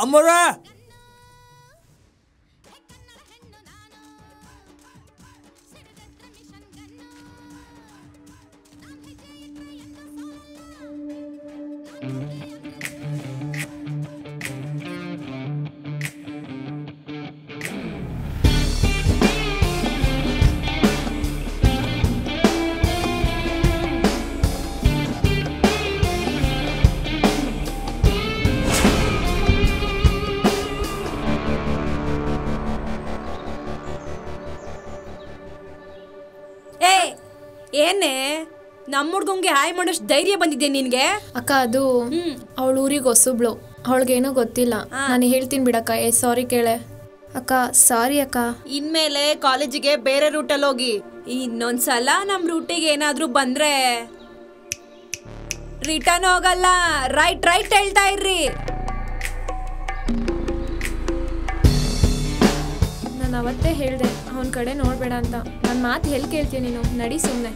ಅಮ್ಮರ ಏ ಏನೇ ನಮ್ಮ ಹುಡ್ಗಂಗೆ ಹಾಯ್ ಮಾಡೋಷ್ಟು ಧೈರ್ಯ ಬಂದಿದ್ದೆ ನಿನ್ಗೆ ಅಕ್ಕ ಅದು ಅವಳ ಊರಿಗೆ ಹೊಸಬ್ಳು ಅವಳಿಗೇನೂ ಗೊತ್ತಿಲ್ಲ ನಾನು ಹೇಳ್ತೀನಿ ಬಿಡಕ್ಕ ಏ ಸಾರಿ ಕೇಳೆ ಅಕ್ಕ ಸಾರಿ ಅಕ್ಕ ಇನ್ಮೇಲೆ ಕಾಲೇಜಿಗೆ ಬೇರೆ ರೂಟಲ್ಲಿ ಹೋಗಿ ಇನ್ನೊಂದ್ಸಲ ನಮ್ ರೂಟಿಗೆ ಏನಾದ್ರೂ ಬಂದ್ರೆ ರಿಟರ್ನ್ ಹೋಗಲ್ಲ ರೈಟ್ ರೈಟ್ ಹೇಳ್ತಾ ಇರ್ರಿ ನಾನು ಅವತ್ತೇ ಹೇಳಿದೆ ಅವನ ಕಡೆ ನೋಡಬೇಡ ಅಂತ ನನ್ನ ಮಾತು ಎಲ್ಲಿ ಕೇಳ್ತೀಯ ನೀನು ನಡಿ ಸುಮ್ಮನೆ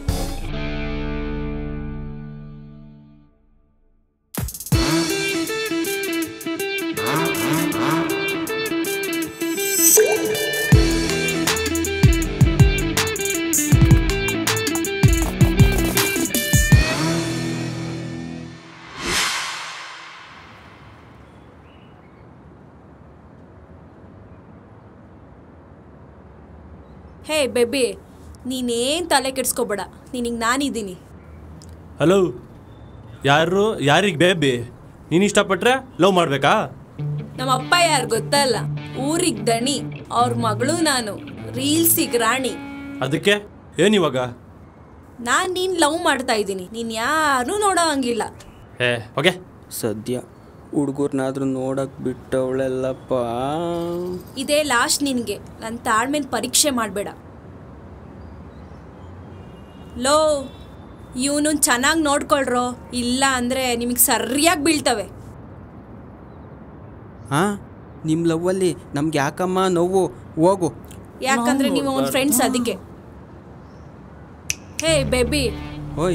ಹೇ ಬೇಬಿ ನೀನೇನ್ ತಲೆ ಕೆಡ್ಸ್ಕೊಬೇಡ ನಿನಗೆ ನಾನಿದ್ದೀನಿ ಹಲೋ ಯಾರು ಯಾರಿಗೆ ಬೇಬಿ ನೀನು ಇಷ್ಟಪಟ್ರೆ ಲವ್ ಮಾಡಬೇಕಾ ನಮ್ಮ ಅಪ್ಪ ಯಾರು ಗೊತ್ತಲ್ಲ ಊರಿಗೆ ದಣಿ ಅವ್ರ ಮಗಳು ನಾನು ರೀಲ್ಸಿಗೆ ರಾಣಿ ಅದಕ್ಕೆ ಏನಿವಾಗ ನಾನ್ ನೀನ್ ಲವ್ ಮಾಡ್ತಾ ಇದ್ದೀನಿ ನೀನ್ ಯಾರು ನೋಡೋ ಹಂಗಿಲ್ಲ ಏ ಓಕೆ ಸದ್ಯ ಹುಡುಗರ್ನಾದ್ರೂ ನೋಡಕ್ ಬಿಟ್ಟವಳೆಲ್ಲಪ್ಪ ಇದೇ ಲಾಸ್ಟ್ ನಿನ್ಗೆ ನನ್ನ ತಾಳ್ಮೆನ್ ಪರೀಕ್ಷೆ ಮಾಡಬೇಡ ಲೋ ಇವನು ಚೆನ್ನಾಗಿ ನೋಡ್ಕೊಳ್ರೋ ಇಲ್ಲ ಅಂದ್ರೆ ನಿಮಗೆ ಸರಿಯಾಗಿ ಬೀಳ್ತವೆ ಹಾ ನಿಮ್ಮ ಲವ್ವಲ್ಲಿ ನಮ್ಗೆ ಯಾಕಮ್ಮ ನೋವು ಹೋಗು ಯಾಕಂದ್ರೆ ನೀವು ಅವನ ಫ್ರೆಂಡ್ಸ್ ಅದಕ್ಕೆ ಹೇ ಬೇಬಿ ಓಯ್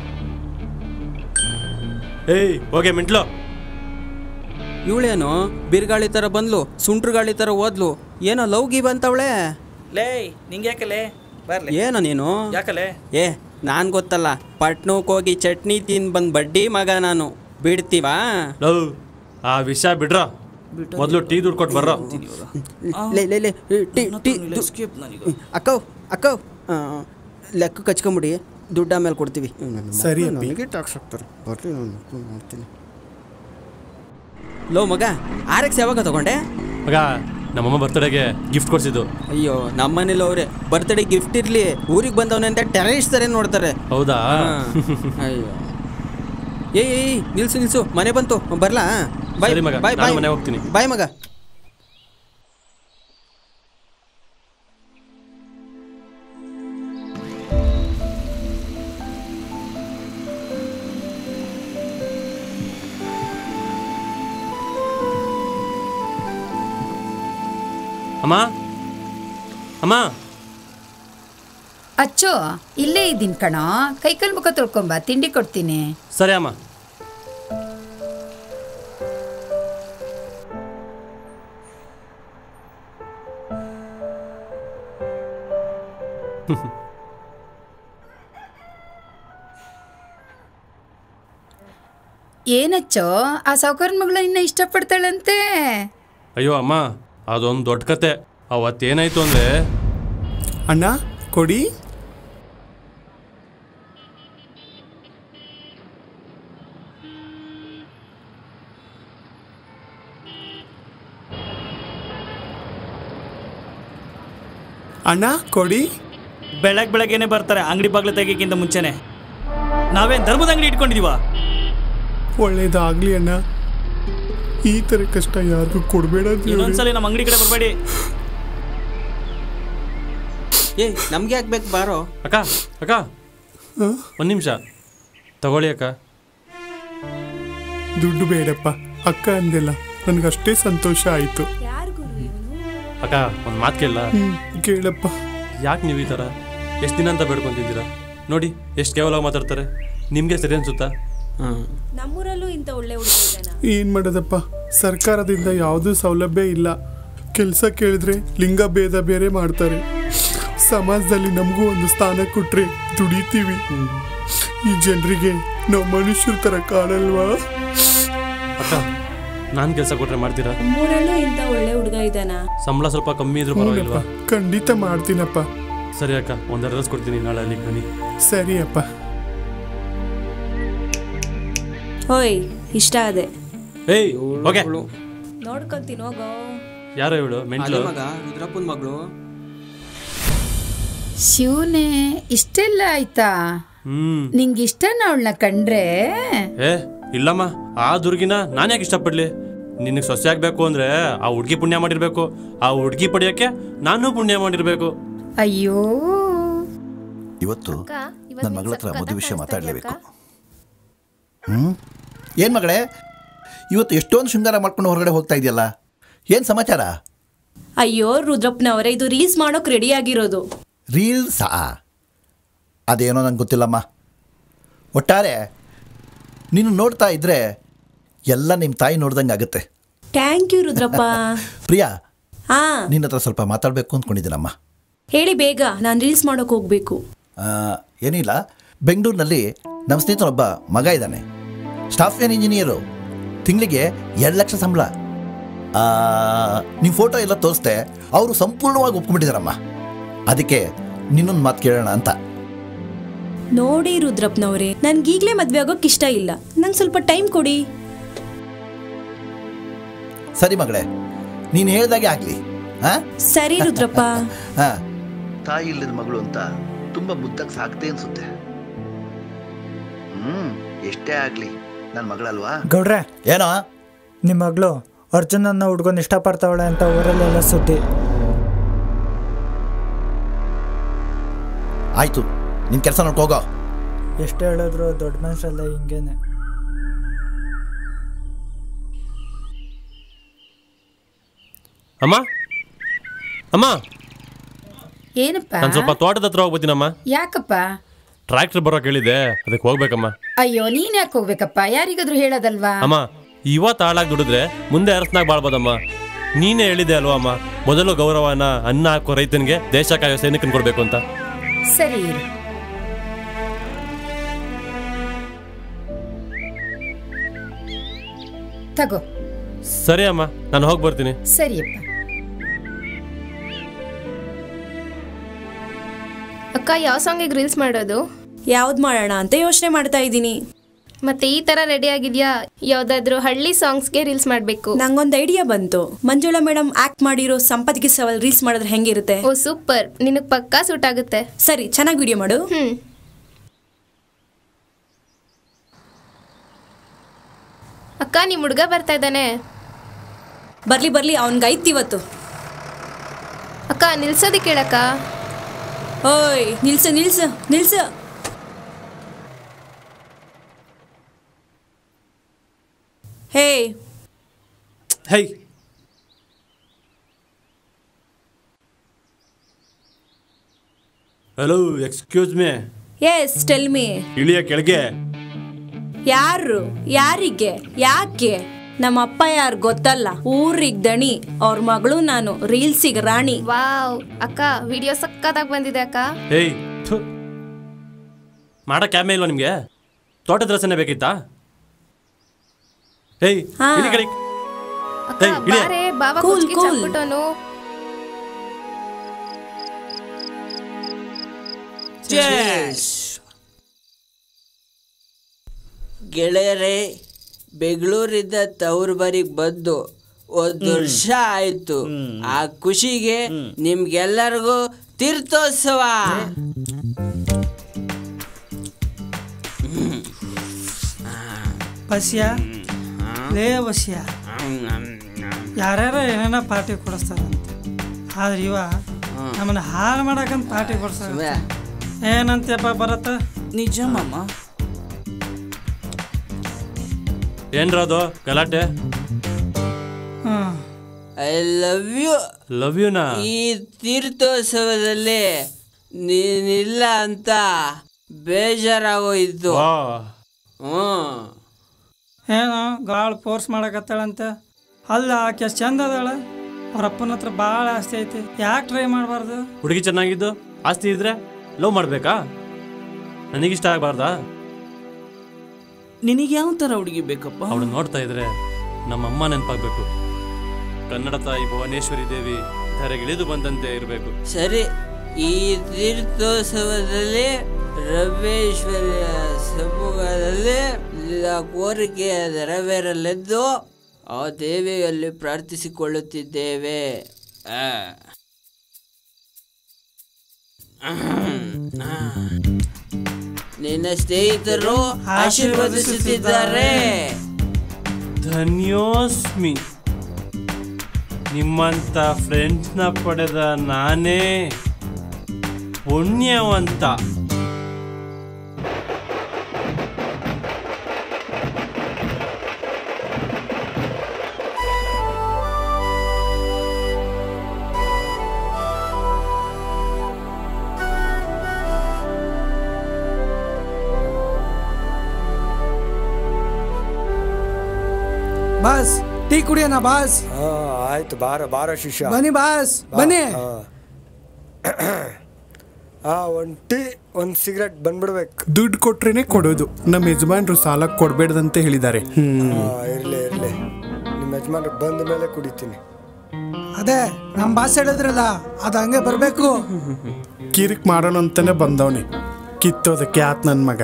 ಏಯ್ ಓಕೆ ಮಿಂಟ್ಲು ಇವಳೇನು ಬಿರ್ಗಾಳಿ ಥರ ಬಂದ್ಲು ಸುಂಟ್ರ ಗಾಳಿ ಥರ ಓದ್ಲು ಏನೋ ಲವ್ ಗಿ ಬಂತವಳೆ ಲೇ ನಿಂಗೆ ಯಾಕಲೆ ಬರ್ಲಿ ಏನೋ ನೀನು ಯಾಕಲೆ ಏ ನಾನು ಗೊತ್ತಲ್ಲ ಪಟ್ನಕ್ಕೆ ಹೋಗಿ ಚಟ್ನಿ ತಿಂದು ಬಂದು ಬಡ್ಡಿ ಮಗ ನಾನು ಬಿಡ್ತೀವಾ ಲವ್ ಆ ವಿಷಯ ಬಿಡ್ರ ಮೊದಲು ಟೀ ದುಡ್ಡು ಕೊಟ್ಟು ಬರ್ರೋ ಲೇ ಲೇ ಲೇ ಟಿ ಟಿ ಅಕ್ಕವ್ ಅಕ್ಕವ್ ಲೆಕ್ಕ ಕಚ್ಕೊಂಬಿಡಿ ದುಡ್ಡು ಆಮೇಲೆ ಕೊಡ್ತೀವಿ ಸರಿ ಅಪ್ಪಿ. ನನಗೆ ಟ್ಯಾಕ್ಸ್ ಹಾಕ್ತಾರೆ ಬರ್ರಿ ನಾನು ನೋಡ್ತೀನಿ ಲೋ ಮಗ ಆರ್ ಎಕ್ಸ್ ಯಾವಾಗ ತಗೊಂಡೆ ಮಗ ನಮ್ಮಮ್ಮ ಬರ್ತಡೆಗೆ ಗಿಫ್ಟ್ ಕೊಡ್ಸಿದ್ದು ಅಯ್ಯೋ ನಮ್ಮನೇಲಿ ಅವ್ರೆ ಬರ್ತ್ಡೇ ಗಿಫ್ಟ್ ಇರ್ಲಿ ಊರಿಗೆ ಬಂದವನೆ ಅಂತ ಟೆರರಿಸ್ಟ್ ತರ ನೋಡ್ತಾರೆ ಹೌದಾ ಹಾ. ಅಯ್ಯೋ ಏಯ್ ಏಯ್ ನಿಲ್ಸು ನಿಲ್ಸು ಮನೆ ಬಂತು ಬರ್ಲಾ ಬಾಯ್ ಸರಿ ಮಗ, ಬಾಯ್ ನಾನು ಬಾಯ್ ಮನೆಗ್ ಹೋಗ್ತೀನಿ. ಬಾಯ್ ಮಗ ಅಮ್ಮ ಅಮ್ಮ ಅಚ್ಚೋ ಇಲ್ಲೇ ಇದ್ದೀನಿ ಕಣೋ ಕೈಕಲ್ ಮುಖ ತೊಳ್ಕೊಂಬ ತಿಂಡಿ ಕೊಡ್ತೀನಿ ಸರಿ ಅಮ್ಮ ಏನಚ್ಚೋ ಆ ಸಾವುಕಾರ ಮಗಳು ಇನ್ನ ಇಷ್ಟಪಡ್ತಾಳಂತೆ ಅಯ್ಯೋ ಅಮ್ಮ ಅದೊಂದು ದೊಡ್ಡ ಕತೆ ಅವತ್ತೇನಾಯ್ತು ಅಂದರೆ ಅಣ್ಣ ಕೊಡಿ ಅಣ್ಣ ಕೊಡಿ ಬೆಳಗ್ಗೆ ಬೆಳಗ್ಗೆನೆ ಬರ್ತಾರೆ ಅಂಗಡಿ ಬಾಗ್ಲು ತೆಗಿಯಕ್ಕಿಂತ ಮುಂಚೆನೆ ನಾವೇನ್ ಧರ್ಮದ ಅಂಗಡಿ ಇಟ್ಕೊಂಡಿದೀವ ಒಳ್ಳೇದಾಗ್ಲಿ ಅಣ್ಣ ಈ ಥರ ಕಷ್ಟ ಯಾರಿಗೂ ಕೊಡಬೇಡ ಇನ್ನೊಂದ್ಸಲಿ ನಮ್ಮ ಅಂಗಡಿ ಕಡೆ ಬರಬೇಡಿ ಏಯ್ ನಮ್ಗೆ ಯಾಕೆ ಬೇಕು ಬಾರೋ ಅಕ್ಕ ಅಕ್ಕ ಒಂದು ನಿಮಿಷ ತಗೊಳ್ಳಿ ಅಕ್ಕ ದುಡ್ಡು ಬೇಡಪ್ಪ ಅಕ್ಕ ಅಂದಿಲ್ಲ ನನಗಷ್ಟೇ ಸಂತೋಷ ಆಯಿತು ಅಕ್ಕ ಒಂದು ಮಾತು ಕೇಳಲ್ಲ ಹ್ಞೂ ಕೇಳಪ್ಪ ಯಾಕೆ ನೀವು ಈ ಥರ ಎಷ್ಟು ದಿನ ಅಂತ ಬೇಡ್ಕೊಂತಿದ್ದೀರಾ ನೋಡಿ ಎಷ್ಟು ಕೇವಲ ಮಾತಾಡ್ತಾರೆ ನಿಮಗೆ ಸರಿ ಅನ್ಸುತ್ತಾ ಹಾಂ ನಮ್ಮೂರಲ್ಲೂ ಇಂಥ ಒಳ್ಳೆ ಹುಡುಗ ಇದ್ದಾನ ಏನು ಮಾಡೋದಪ್ಪ ಸರ್ಕಾರದಿಂದ ಯಾವುದೂ ಸೌಲಭ್ಯ ಇಲ್ಲ ಕೆಲಸ ಕೇಳಿದ್ರೆ ಲಿಂಗ ಭೇದ ಬೇರೆ ಮಾಡ್ತಾರೆ ಸಮಾಜದಲ್ಲಿ ನಮಗೂ ಒಂದು ಸ್ಥಾನ ಕೊಟ್ರೆ ದುಡಿತೀವಿ ಈ ಜನರಿಗೆ ನಾವು ಮನುಷ್ಯರ ಥರ ಕಾಣಲ್ವಾ ಅಕ್ಕ ನಾನು ಕೆಲಸ ಕೊಟ್ರೆ ಮಾಡ್ತೀರಾ ಮೂರಲ್ಲೂ ಇಂಥ ಒಳ್ಳೆ ಹುಡುಗ ಇದ್ದಾನ ಸಂಬಳ ಸ್ವಲ್ಪ ಕಮ್ಮಿ ಇದ್ರೂ ಪರವಾಗಿಲ್ವಾ ಖಂಡಿತ ಮಾಡ್ತೀನಪ್ಪ ಸರಿ ಅಕ್ಕ ಒಂದೆರಡು ಡ್ರೆಸ್ ಕೊಡ್ತೀನಿ ನಾಳೆ ಅಲ್ಲಿಗೆ ಬನ್ನಿ ಸರಿ ಅಪ್ಪ ಹೋಯ್ ಇಷ್ಟ ಅದೇ ಏಯ್ ಓಕೆ ನೋಡ್ಕೊಂತೀನಿ ಹೋಗೋ ಯಾರೋ ಇವಳು ಮೆಂಟ್ಲು ಮಗ ರುದ್ರಪ್ಪನ ಮಗಳು ಶಿವನೇ ಇಷ್ಟೆಲ್ಲ ಆಯ್ತಾ ಹ್ಮ್ ನಿಂಗೆ ಇಷ್ಟನ ಅವಳನ್ನ ಕಂಡ್ರೆ ಏ ಇಲ್ಲಮ್ಮ ಆ ದುರ್ಗಿನ ನಾನು ಯಾಕೆ ಇಷ್ಟಪಡ್ಲಿ ನಿನಗೆ ಸೊಸೆ ಆಗ್ಬೇಕು ಅಂದ್ರೆ ಆ ಹುಡ್ಗಿ ಪುಣ್ಯ ಮಾಡಿರ್ಬೇಕು ಆ ಹುಡ್ಗಿ ಪಡೆಯೋಕೆ ನಾನು ಪುಣ್ಯ ಮಾಡಿರ್ಬೇಕು ಅಯ್ಯೋ ಇವತ್ತು ನನ್ನ ಮಗಳ ಹತ್ರ ಮದುವೆ ವಿಷಯ ಮಾತಾಡಲೇಬೇಕು ಹ್ಞೂ ಏನು ಮಗಳೇ ಇವತ್ತು ಎಷ್ಟೊಂದು ಶೃಂಗಾರ ಮಾಡ್ಕೊಂಡು ಹೊರಗಡೆ ಹೋಗ್ತಾ ಇದೆಯಲ್ಲ ಏನು ಸಮಾಚಾರ ಅಯ್ಯೋ ರುದ್ರಪ್ಪನವರೇ ಇದು ರೀಲ್ಸ್ ಮಾಡೋಕ್ ರೆಡಿ ಆಗಿರೋದು ರೀಲ್ಸಾ ಅದೇನೋ ನಂಗೆ ಗೊತ್ತಿಲ್ಲಮ್ಮ ಒಟ್ಟಾರೆ ನೀನು ನೋಡ್ತಾ ಇದ್ರೆ ಎಲ್ಲ ನಿಮ್ಮ ತಾಯಿ ನೋಡ್ದಂಗೆ ಆಗುತ್ತೆ ಥ್ಯಾಂಕ್ ಯು ರುದ್ರಪ್ಪ ಪ್ರಿಯಾ ಹಾ ನಿನ್ನ ಹತ್ರ ಸ್ವಲ್ಪ ಮಾತಾಡಬೇಕು ಅಂದ್ಕೊಂಡಿದ್ದೀನಮ್ಮ ಹೇಳಿ ಬೇಗ ನಾನು ರೀಲ್ಸ್ ಮಾಡೋಕ್ ಹೋಗ್ಬೇಕು ಆ, ಏನಿಲ್ಲ ಬೆಂಗಳೂರಿನಲ್ಲಿ ನಮ್ಮ ಸ್ನೇಹಿತನೊಬ್ಬ ಮಗ ಇದ್ದಾನೆ ಸಾಫ್ಟ್ವೇರ್ ಇಂಜಿನಿಯರು ತಿಂಗಳಿಗೆ ಎರಡು ಲಕ್ಷ ಸಂಬಳ ನಿಮ್ಮ ಫೋಟೋ ಎಲ್ಲ ತೋರಿಸ್ದೆ ಅವರು ಸಂಪೂರ್ಣವಾಗಿ ಒಪ್ಕೊಂಡ್ಬಿಟ್ಟಿದಾರಮ್ಮ ಅದಕ್ಕೆ ನಿನ್ನೊಂದು ಮಾತು ಕೇಳೋಣ ಅಂತ ನೋಡಿ ರುದ್ರಪ್ಪನವ್ರೆ ನನ್ಗೀಗ್ಲೇ ಮದ್ವೆ ಆಗೋಕ್ ಇಷ್ಟ ಇಲ್ಲ ನಂಗೆ ಸ್ವಲ್ಪ ಟೈಮ್ ಕೊಡಿ ಸರಿ ಮಗಳೇ ನೀನು ಹೇಳ್ದಾಗೆ ಆಗಲಿ ಹಾಂ ಸರಿ ರುದ್ರಪ್ಪ ಹಾಂ ತಾಯಿ ಇಲ್ಲದ ಮಗಳು ಅಂತ ತುಂಬ ಮುದ್ದಾಗಿ ಸಾಕ್ತೆ ಅನ್ಸುತ್ತೆ ಹ್ಞೂ ಎಷ್ಟೇ ಆಗಲಿ ನನ್ನ ಮಗಳಲ್ವಾ ಗೌಡ್ರೆ ಏನೋ ನಿಮ್ಮ ಮಗಳು ಅರ್ಜುನನ್ನ ಹುಡ್ಕೊಂಡು ಇಷ್ಟಪಡ್ತಾವಳೆ ಅಂತ ಊರಲ್ಲೆಲ್ಲ ಸುದ್ದಿ ಆಯಿತು ನಿನ್ನ ಕೆಲಸ ನೋಡ್ಕೋಗೋ ಎಷ್ಟು ಹೇಳಿದ್ರು ದೊಡ್ಡ ಮನುಷ್ಯಲ್ಲ ಹಿಂಗೇನೆ ಅಮ್ಮ ಅಮ್ಮ ಏನಪ್ಪ ನಾನು ಸ್ವಲ್ಪ ತೋಟದ ಹತ್ರ ಹೋಗ್ಬೋತೀನಮ್ಮ ಯಾಕಪ್ಪ ಟ್ರ್ಯಾಕ್ಟರ್ ಬರೋಕೆ ಹೇಳಿದೆ ಅದಕ್ಕೆ ಹೋಗ್ಬೇಕಮ್ಮ ಅಯ್ಯೋ ನೀನ್ ಯಾಕೆ ಹೋಗ್ಬೇಕಪ್ಪ ಯಾರಿಗಾದ್ರೂ ಹೇಳೋದಲ್ವಾ ಅಮ್ಮ ಇವತ್ತು ಹಾಳಾಗಿ ದುಡಿದ್ರೆ ಮುಂದೆ ಅರಸನಾಗ ಬಾಳ್ಬೋದಮ್ಮ ನೀನೇ ಹೇಳಿದೆ ಅಲ್ವಾ ಅಮ್ಮ ಮೊದಲು ಗೌರವನ ಅನ್ನ ಹಾಕೋ ರೈತನಿಗೆ ದೇಶ ಕಾಯೋ ಸೈನಿಕನ್ ಕೊಡ್ಬೇಕು ಅಂತ ಸರಿ ಇರು ತಗೋ ಸರಿ ಅಮ್ಮ ನಾನು ಹೋಗಿ ಬರ್ತೀನಿ ಸರಿಯಪ್ಪ ಅಕ್ಕ ಯಾವ ಸಾಂಗಿಗೆ ರೀಲ್ಸ್ ಮಾಡೋದು ಯಾವ್ದು ಮಾಡೋಣ ಅಂತ ಯೋಚನೆ ಮಾಡ್ತಾ ಇದ್ದೀನಿ ಮತ್ತೆ ಈ ತರ ರೆಡಿ ಆಗಿದ್ಯಾ ಯಾವ್ದಾದ್ರು ಹಳ್ಳಿ ಸಾಂಗ್ಸ್ಗೆ ರೀಲ್ಸ್ ಮಾಡ್ಬೇಕು ನಂಗೊಂದು ಐಡಿಯಾ ಬಂತು ಮಂಜುಳಾ ಮೇಡಮ್ ಆಕ್ಟ್ ಮಾಡಿರೋ ಸಂಪತ್ತಿಗೆ ಸವಾಲ್ ರೀಲ್ಸ್ ಮಾಡಿದ್ರೆ ಹೆಂಗಿರುತ್ತೆ ಓ ಸೂಪರ್ ನಿನಗ್ ಪಕ್ಕಾ ಸೂಟ್ ಆಗುತ್ತೆ ಸರಿ ಚೆನ್ನಾಗಿ ವಿಡಿಯೋ ಮಾಡು ಹ್ಮ್ ಅಕ್ಕ ನಿಮ್ ಹುಡ್ಗ ಬರ್ತಾ ಇದ್ದಾನೆ ಬರ್ಲಿ ಬರ್ಲಿ ಅವನ್ಗೈತ್ ಇವತ್ತು ಅಕ್ಕ ನಿಲ್ಸೋದಕ್ಕೆ ಹೇಳಕ್ಕ ಓಯ್ ನಿಲ್ಸು ನಿಲ್ಸು ನಿಲ್ಸು hey hi hello excuse me yes tell me ಇಳಿಯ ಕೆಳಗೆ ಯಾರು ಯಾರಿಗೆ ಯಾಕೆ ನಮ್ಮ ಅಪ್ಪ ಯಾರು ಗೊತ್ತಲ್ಲ ಊರಿಗ್ ದಣಿ ಅವ್ರ ಮಗಳು ನಾನು ರೀಲ್ಸಿಗೆ ರಾಣಿ ವಾವ್ ಅಕ್ಕ ವಿಡಿಯೋ ಸಕ್ಕತ್ತಾಗಿ ಬಂದಿದೆ ಅಕ್ಕ ಹೇಯ್ ಥು. ಮಾಡಕ್ ಕ್ಯಾಮೆ ಇಲ್ವಾ ನಿಮ್ಗೆ ತೋಟದ ರಸನೆ ಬೇಕಿತ್ತಾ ಹೇಯ್ ಹಾ. ಇಳಿ ಕೆಳಗೆ. ಅಕ್ಕ ಏಯ್, ಇಳಿಯ. ಬಾರೆ ಬಾಬಾ Cool, ಕುಚ್ಕಿ cool. ಚಂದ್ಬಿಟ್ಟವನು ಗೆಳೆಯರೇ ಬೆಂಗಳೂರಿಂದ ತವ್ರ ಬರಿಗೆ ಬಂದು ಒಂದು ವರ್ಷ ಆಯ್ತು ಆ ಖುಷಿಗೆ ನಿಮ್ಗೆಲ್ಲರಿಗೂ ತೀರ್ಥೋತ್ಸವ ಬಸ್ಯ ಲೇ ಬಸ್ಯ ಯಾರ್ಯಾರ ಏನೇನ ಪಾರ್ಟಿ ಕೊಡಿಸ್ತಾರಂತ ಆದ್ರೆ ಇವ ನಮ್ಮನ್ನ ಹಾಳು ಮಾಡಕಂತ ಪಾರ್ಟಿ ಕೊಡಿಸ್ತಾರ ಏನಂತ್ಯಪ್ಪ ಬರತ್ತ ನಿಜ ಮಾಮ ಏನ್ರ ಅದು ಗಲಾಟೆ hmm I love you love ಯುನಾ ಈ ತೀರ್ಥೋತ್ಸವದಲ್ಲಿ ನೀನಿಲ್ಲ ಅಂತ ಬೇಜಾರಾಗೋಯ್ತು ವಾ ಹ್ಮ್ ಏನು ಗಾಳು ಫೋರ್ಸ್ ಮಾಡಕತ್ತಾಳಂತ ಅಲ್ಲ ಆಕೆ ಅಷ್ಟು ಚಂದ ಅದಾಳ ಅವ್ರ ಅಪ್ಪನ ಹತ್ರ ಭಾಳ ಆಸ್ತಿ ಐತಿ ಯಾಕೆ ಟ್ರೈ ಮಾಡಬಾರ್ದು ಹುಡುಗಿ ಚೆನ್ನಾಗಿದ್ದು ಆಸ್ತಿ ಇದ್ರೆ ಲವ್ ಮಾಡಬೇಕಾ ನನಗಿಷ್ಟ ಆಗಬಾರ್ದಾ ನಿನಗೆ ಯಾವ ಥರ ಹುಡುಗಿ ಬೇಕಪ್ಪ ಅವಳು ನೋಡ್ತಾ ಇದ್ರೆ ನಮ್ಮಮ್ಮ ನೆನಪಾಗ್ಬೇಕು ಕನ್ನಡ ತಾಯಿ ಭುವನೇಶ್ವರಿ ದೇವಿ ಧರೆಗಿಳಿದು ಬಂದಂತೆ ಇರಬೇಕು ಸರಿ ಈ ತೀರ್ಥೋತ್ಸವದಲ್ಲಿ ರವೇಶ್ವರಿಯ ಸಮ್ಮುಖದಲ್ಲಿ ನಿನ್ನ ಕೋರಿಕೆ ನೆರವೇರಲೆಂದು ಆ ದೇವಿಯಲ್ಲಿ ಪ್ರಾರ್ಥಿಸಿಕೊಳ್ಳುತ್ತಿದ್ದೇವೆ ಆ. ನಿನ್ನ ಸ್ನೇಹಿತರು ಆಶೀರ್ವದಿಸುತ್ತಿದ್ದಾರೆ ಧನ್ಯೋಸ್ಮಿ ನಿಮ್ಮಂಥ ಫ್ರೆಂಡ್ಸ್ನ ಪಡೆದ ನಾನೇ ಪುಣ್ಯವಂತ ಬಾಸ್ ಟೀ ಕುಡಿಯೋಣ ಬಾಸ್ ಹಾ ಆಯ್ತು ಬಾರ ಬಾರ ಶಿಷ್ಯ ಬನ್ನಿ ಬಾಸ್ ಬಾ, ಬನ್ನಿ ಹಾ. ಆ ಒಂದು ಟೀ ಒಂದು ಸಿಗರೆಟ್ ಬಂದ್ಬಿಡ್ಬೇಕು ದುಡ್ಡು ಕೊಟ್ರೇನೆ ಕೊಡೋದು ನಮ್ಮ ಯಜಮಾನ್ರು ಸಾಲ ಕೊಡ್ಬೇಡ್ದಂತೆ ಹೇಳಿದ್ದಾರೆ ಹಾ, ಇರ್ಲಿ ಇರ್ಲಿ ನಿಮ್ಮ ಯಜಮಾನ್ರು ಬಂದ ಮೇಲೆ ಕುಡಿತೀನಿ ಅದೇ ನಮ್ ಬಾಸ್ ಹೇಳಿದ್ರಲ್ಲ ಅದ ಹಂಗೆ ಬರ್ಬೇಕು ಕಿರಿಕ್ ಮಾಡೋಣ ಅಂತಾನೆ ಬಂದವನೆ ಕಿತ್ತೋದಕ್ಕೆ ಆತ್ ನನ್ನ ಮಗ